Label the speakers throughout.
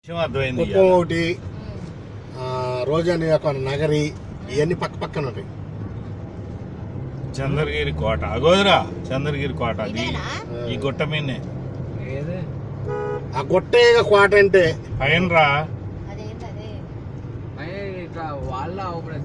Speaker 1: విషయం అర్థమైంది
Speaker 2: కుప్పం ఒకటి ఆ, రోజా నియోజకవర్గం నగరి ఇవన్నీ పక్క పక్కన ఉంటాయి
Speaker 1: చంద్రగిరి కోట అగోదరా చంద్రగిరి కోట అది
Speaker 3: ఇదేనా
Speaker 1: ఈ గుట్ట మీదనే
Speaker 2: ఆ గుట్టేగా కోట అంటే
Speaker 1: పైన రా
Speaker 3: అదేంటి అదే
Speaker 4: ఇట్లా వాళ్ళ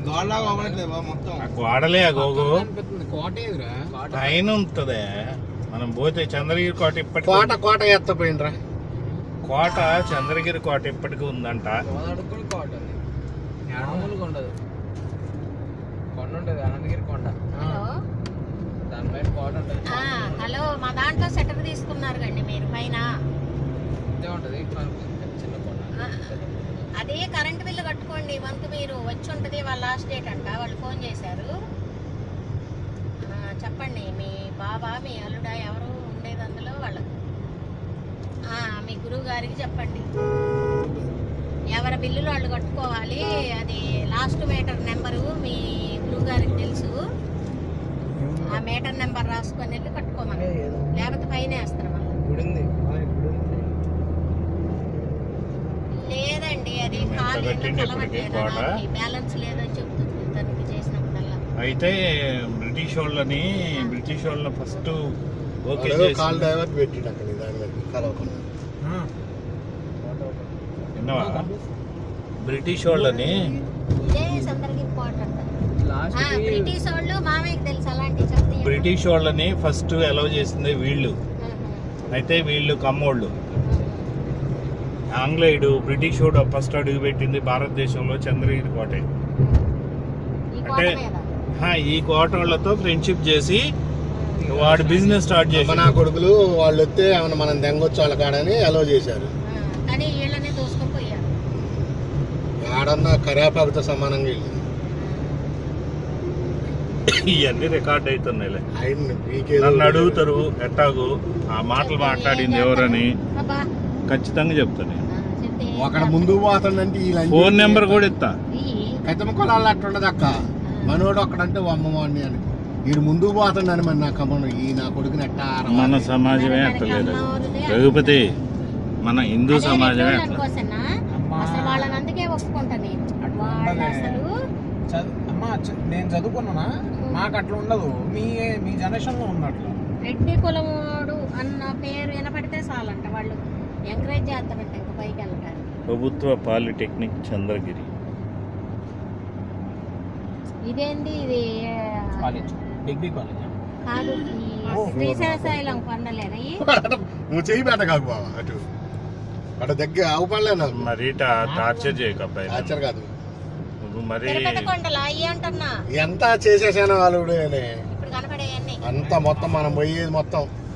Speaker 1: ఆ గోడలే ఆ గోగు
Speaker 4: కోట ఎదురా
Speaker 1: పైన ఉంటదే మనం పోతే చంద్రగిరి కోట ఇప్పటికి
Speaker 2: కోట కోట ఎత్తపోయినరా
Speaker 1: కోట చంద్రగిరి కోట ఇప్పటికి ఉందంట
Speaker 4: గోదావరికి కూడా కోట ఉంది మామూలుగా ఉండదు కొండ ఉంటుంది అనంతగిరి కొండ
Speaker 3: హలో
Speaker 4: దానిపైన కోట ఉంటుంది
Speaker 3: ఆ, హలో మా దాంట్లో సెటర్ తీసుకున్నారు కండి మీరు పైన
Speaker 4: ఇదే ఉంటుంది చిన్న కొండ
Speaker 3: ఆ, అదే కరెంట్ బిల్లు కట్టుకోండి వంతు మీరు వచ్చి ఉంటుంది వాళ్ళ లాస్ట్ డేట్ అంట వాళ్ళు ఫోన్ చేశారు ఆ, చెప్పండి మీ బాబా మీ అల్లుడా ఎవరు ఉండేది అందులో వాళ్ళ ఆ, మీ గురువు గారికి చెప్పండి ఎవరి బిల్లులు వాళ్ళు కట్టుకోవాలి అది లాస్ట్ మీటర్ నెంబరు మీ గురువు గారికి తెలుసు ఆ మీటర్ నెంబర్ రాసుకొని వెళ్ళి కట్టుకోమని లేకపోతే ఫైన్ వేస్తారు మళ్ళీ
Speaker 4: గుడి ఉంది గుడి ఉంది
Speaker 3: లేదండి అది
Speaker 1: ఎంత
Speaker 3: ఖాళీ
Speaker 1: కట్టింది ఇప్పటికి కోట?
Speaker 3: బ్యాలెన్స్ లేదని చెప్తుంది తనకి చేసినప్పుడల్లా
Speaker 1: అయితే బ్రిటిష్ వాళ్ళని బ్రిటిష్ వాళ్ళని ఫస్ట్ ఓకే
Speaker 2: వాడు
Speaker 1: చేసి
Speaker 2: కాల్ డైవర్ట్ పెట్టిండు అక్కడ దాని మీద కలవకుండా
Speaker 1: విన్నావా బ్రిటిష్ వాళ్ళని
Speaker 3: ఇదే సందర్కి ఇంపార్టెంట్
Speaker 4: లాస్ట్
Speaker 3: బ్రిటిష్ వాళ్ళు మామయ్యకి తెలుసు అలాంటి చెప్తే
Speaker 1: బ్రిటిష్ వాళ్ళని ఫస్ట్ అలౌ చేసింది వీళ్ళు అయితే వీళ్ళు కమ్మోళ్ళు ఆంగ్లేయుడు బ్రిటిష్ వాడు ఫస్ట్ అడుగు పెట్టింది భారతదేశంలో చంద్రగిరి కోటే
Speaker 3: ఈ కోట
Speaker 1: అంటే
Speaker 3: మీద
Speaker 1: హా, ఈ కోట వాళ్ళతో ఫ్రెండ్షిప్ చేసి వాడు బిజినెస్ స్టార్ట్ చేసి
Speaker 2: మన కొడుకులు వాళ్ళు వస్తే ఏమన్నా మనం దెంగొచ్చు వాళ్ళ కాడని అలో చేశారు
Speaker 3: ఆ, కానీ వీళ్ళనే దోసుకొని పోయారు
Speaker 2: ఆడన్నా కరేపాకుతో సమానంగా వెళ్ళింది
Speaker 1: ఇవన్నీ రికార్డ్ అవుతున్నాయిలే
Speaker 2: ఆయన పీకే
Speaker 1: నన్ను అడుగుతారు ఎట్టాగు ఆ మాటలు మాట్లాడింది ఎవరని
Speaker 3: అబ్బా
Speaker 1: ఖచ్చితంగా చెప్తాను నేను.
Speaker 3: ఆ, చెప్తే
Speaker 2: ఒకడు ముందుకు పోతాడంటే ఈ లంచ్
Speaker 1: ఫోన్ నెంబర్ కూడా ఇస్తా
Speaker 3: ఇయ్యి.
Speaker 2: కైతమ కులాలు అట్లా ఉండదు అక్క మనోడు ఒక్కడంటే అమ్మవాడిని అని వీడు ముందుకు పోతాడని మరి నాకు అమ్మను ఈ నా కొడుకుని ఎట్టా
Speaker 1: మన
Speaker 2: ఆరవాలి?
Speaker 1: సమాజమే అట్టలేదు రఘుపతి మన హిందూ
Speaker 3: అదే
Speaker 1: సమాజమే
Speaker 3: నేను
Speaker 1: అట్లా
Speaker 3: కోసన్నా,
Speaker 4: అమ్మా.
Speaker 3: అసలు వాళ్ళని అందుకే ఒప్పుకుంటా నేను
Speaker 4: అట్లా
Speaker 3: వాళ్ళు
Speaker 4: ఉండదే.
Speaker 3: అసలు
Speaker 4: చదువు అమ్మా చ- నేను చదువుకున్నానా మాకు అట్లా ఉండదు మీ మీ జనరేషన్ లో ఉన్నట్లు
Speaker 3: రెడ్డి కులమోడు అన్న పేరు వినపడితే చాలంట వాళ్ళు ఎంకరేజ్ చేస్తారంట ఇంకా పైకి వెళ్ళడానికి
Speaker 1: ప్రభుత్వ పాలిటెక్నిక్ చంద్రగిరి
Speaker 3: ఇదేంది ఇది
Speaker 4: కాలేజ్ డిగ్రీ కాలేజ్
Speaker 3: కాదు ఈ శ్రీశైలం కొండలేనా ఇయి?
Speaker 2: నువ్వు చెయ్యి పెట్ట కాకు బాబా అటు అటు దగ్గర అవపడలే నాకు
Speaker 1: మరి టార్చర్ చేయక అబ్బాయి
Speaker 2: ఆశ్చర్య కాదు
Speaker 1: నువ్వు మరి
Speaker 3: తిరుపతి కొండలు అయ్యి అంటున్నా
Speaker 2: ఎంత చేసేసాను వాళ్ళు
Speaker 3: ఇప్పుడు కనపడేయన్నీ
Speaker 2: అంతా మొత్తం మనం పోయేది మొత్తం